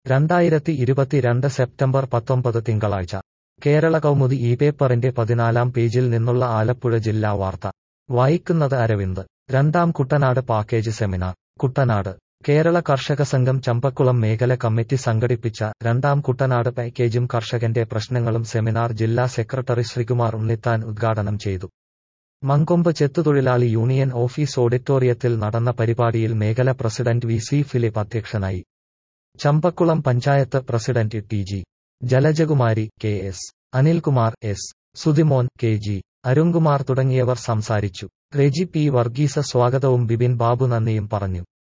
രണ്ടായിരത്തി ഇരുപത്തിരണ്ട് സെപ്റ്റംബർ പത്തൊമ്പത് തിങ്കളാഴ്ച കേരള കൗമുദി ഈ പേപ്പറിന്റെ പതിനാലാം പേജിൽ നിന്നുള്ള ആലപ്പുഴ ജില്ലാ വാർത്ത വായിക്കുന്നത് അരവിന്ദ് രണ്ടാം കുട്ടനാട് പാക്കേജ് സെമിനാർ കുട്ടനാട് കേരള കർഷക സംഘം ചമ്പക്കുളം മേഖല കമ്മിറ്റി സംഘടിപ്പിച്ച രണ്ടാം കുട്ടനാട് പാക്കേജും കർഷകന്റെ പ്രശ്നങ്ങളും സെമിനാർ ജില്ലാ സെക്രട്ടറി ശ്രീകുമാർ ഉണ്ണിത്താൻ ഉദ്ഘാടനം ചെയ്തു മങ്കൊമ്പ് ചെത്തുതൊഴിലാളി യൂണിയൻ ഓഫീസ് ഓഡിറ്റോറിയത്തിൽ നടന്ന പരിപാടിയിൽ മേഖല പ്രസിഡന്റ് വി സി ഫിലിപ്പ് അധ്യക്ഷനായി Champakulam panchayat president T G Jalajakumari K S Anilkumar S Suthimon K G Arunkumar തുടങ്ങിയവർ സംസാരിച്ചു റെജി പി വർഗീസ സ്വാഗതവും ബിബിൻ ബാബു നന്ദിയും പറഞ്ഞു